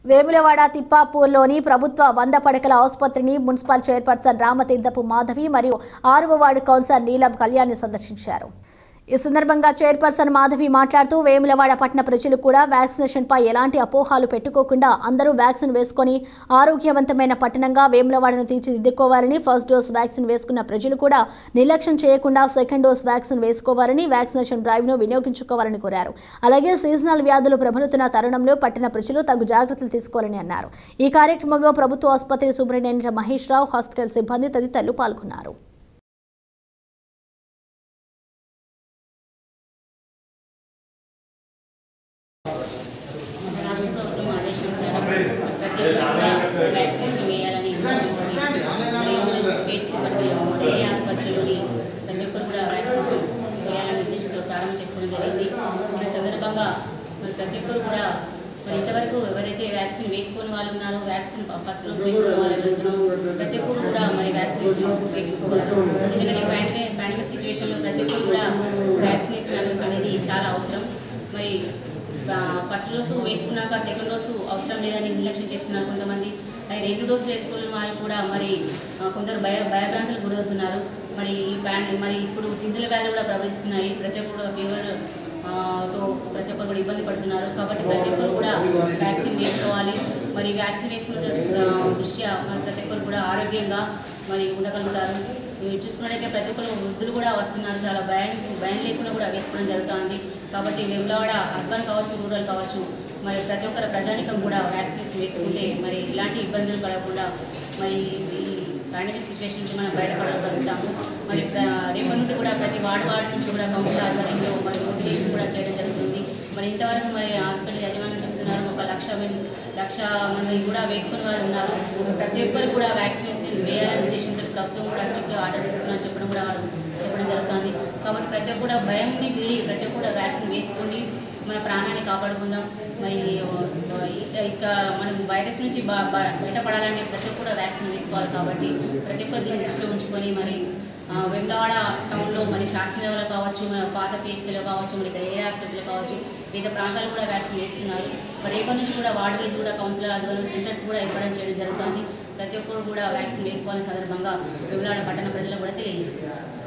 వేములవాడ తిప్పాపూర్లోని ప్రభుత్వ వంద పడకల ఆసుపత్రిని మున్సిపల్ చైర్పర్సన్ రామతీర్థపు మాధవి మరియు ఆరవ వార్డు కౌన్సిలర్ నీలం కళ్యాణి సందర్శించారు ఈ సందర్భంగా చైర్పర్సన్ మాధవి మాట్లాడుతూ వేములవాడ పట్టణ ప్రజలు కూడా వ్యాక్సినేషన్ పై ఎలాంటి అపోహాలు పెట్టుకోకుండా అందరూ వ్యాక్సిన్ వేసుకొని ఆరోగ్యవంతమైన పట్టణంగా వేములవాడను తీర్చిదిద్దుకోవాలని ఫస్ట్ డోస్ వ్యాక్సిన్ వేసుకున్న ప్రజలు కూడా నిర్లక్ష్యం చేయకుండా సెకండ్ డోస్ వ్యాక్సిన్ వేసుకోవాలని వ్యాక్సినేషన్ డ్రైవ్ను వినియోగించుకోవాలని కోరారు అలాగే సీజనల్ వ్యాధులు ప్రబలుతున్న తరుణంలో పట్టణ ప్రజలు తగు జాగ్రత్తలు తీసుకోవాలని అన్నారు ఈ కార్యక్రమంలో ప్రభుత్వ ఆసుపత్రి సూపరింటెండెంట్ మహేష్ రావు హాస్పిటల్ సిబ్బంది తదితరులు పాల్గొన్నారు మన రాష్ట్ర ప్రభుత్వం ఆదేశానుసారం ప్రతి ఒక్కరు కూడా వ్యాక్సినేషన్ వేయాలని ఉద్దేశంతో మరి ఈరోజు పేట్స్ పరిధిలో మన ఏ ఆసుపత్రిలోని ప్రతి ఒక్కరు కూడా వ్యాక్సినేషన్ వేయాలని ఉద్దేశంతో ప్రారంభం చేసుకోవడం జరిగింది మరి సందర్భంగా మరి ప్రతి ఒక్కరు కూడా మరి ఇంతవరకు ఎవరైతే వ్యాక్సిన్ వేసుకుని వాళ్ళు ఉన్నారో వ్యాక్సిన్ ఫస్ట్ డోస్ వేసుకున్న వాళ్ళు ఎవరైతున్నారో ప్రతి ఒక్కరు కూడా మరి వ్యాక్సినేషన్ వేసుకోగలరు ఎందుకంటే పాండమిక్ పాండమిక్ సిచ్యువేషన్లో ప్రతి ఒక్కరు కూడా వ్యాక్సినేషన్ అనేది చాలా అవసరం మరి ఆ, ఫస్ట్ డోసు వేసుకున్నాక సెకండ్ డోసు అవసరం లేదని నిర్లక్ష్యం చేస్తున్నారు కొంతమంది అది రెండు డోసులు వేసుకున్న వారు కూడా మరి ఆ, కొందరు భయ భయభ్రాంతులకు గురవుతున్నారు మరి ఈ ప్యాన్ మరి ఇప్పుడు సీజనల్ వ్యాధులు కూడా ప్రవహిస్తున్నాయి ప్రతి ఒక్కరు కూడా ఫీవర్ ఆ, తో ప్రతి ఒక్కరు కూడా ఇబ్బంది పడుతున్నారు కాబట్టి ప్రతి ఒక్కరు కూడా వ్యాక్సిన్ వేసుకోవాలి మరి వ్యాక్సిన్ వేసుకున్న ఆ, దృష్ట్యా మరి ప్రతి ఒక్కరు కూడా ఆరోగ్యంగా మరి ఉండగలుగుతారు ఇవి చూసుకున్నట్టయితే ప్రతి ఒక్కరు వృద్ధులు కూడా వస్తున్నారు చాలా భయం భయం లేకుండా కూడా వేసుకోవడం జరుగుతుంది కాబట్టి వెమ్లవాడ అర్బన్ కావచ్చు రూరల్ కావచ్చు మరి ప్రతి ఒక్కరు ప్రజానికం కూడా వ్యాక్సినేషన్ వేసుకుంటే మరి ఇలాంటి ఇబ్బందులు కలగకుండా మరి ఈ పాండమిక్ సిచ్యువేషన్ నుంచి మనం బయటపడగలుగుతాము మరి ప్ర- రేపటి నుండి కూడా ప్రతి వార్డు వార్డు నుంచి కూడా కౌన్సిల్ ఆధ్వర్యంలో మరి నోటిఫికేషన్ కూడా చేయడం జరుగుతుంది మరి ఇంతవరకు మరి హాస్పిటల్ యజమాని చెప్తున్నారు ఒక లక్ష మెం- లక్ష మంది కూడా వేసుకున్న వారు ఉన్నారు ప్రతి ఒక్కరు కూడా వ్యాక్సినేషన్ వేయాలనే ఉద్దేశంతో ప్రభుత్వం కూడా స్ట్రిక్ట్ ఆర్డర్స్ ఇస్తున్నారని చెప్పడం కూడా వారు చెప్పడం జరుగుతుంది కాబట్టి ప్రతి ఒక్కరు కూడా భయంని వీడి ప్రతి ఒక్కరు కూడా వ్యాక్సిన్ వేసుకోండి మన ప్రాణాన్ని కాపాడుకుందాం మరి ఇక ఇక మనం వైరస్ నుంచి బా బా- బయటపడాలంటే ప్రతి ఒక్కరు కూడా వ్యాక్సిన్ వేసుకోవాలి కాబట్టి ప్రతి ఒక్కరు దీన్ని దృష్టిలో ఉంచుకొని మరి ఆ, వెంటవాడ టౌన్లో మరి శాస్త్రీయంలో కావచ్చు మన పాత పిహెచ్సీలో కావచ్చు మరి ధైర్య ఆసుపత్రిలో కావచ్చు వివిధ ప్రాంతాలు కూడా వ్యాక్సిన్ వేస్తున్నారు మరి రేపటి నుంచి కూడా వార్డు వైజ్ కూడా కౌన్సిలర్ ఆధ్వర్యంలో సెంటర్స్ కూడా ఏర్పాటు చేయడం జరుగుతుంది ప్రతి ఒక్కరు కూడా వ్యాక్సిన్ వేసుకోవాలని సందర్భంగా వెంబడాడ పట్టణ ప్రజలు కూడా తెలియజేస్తున్నారు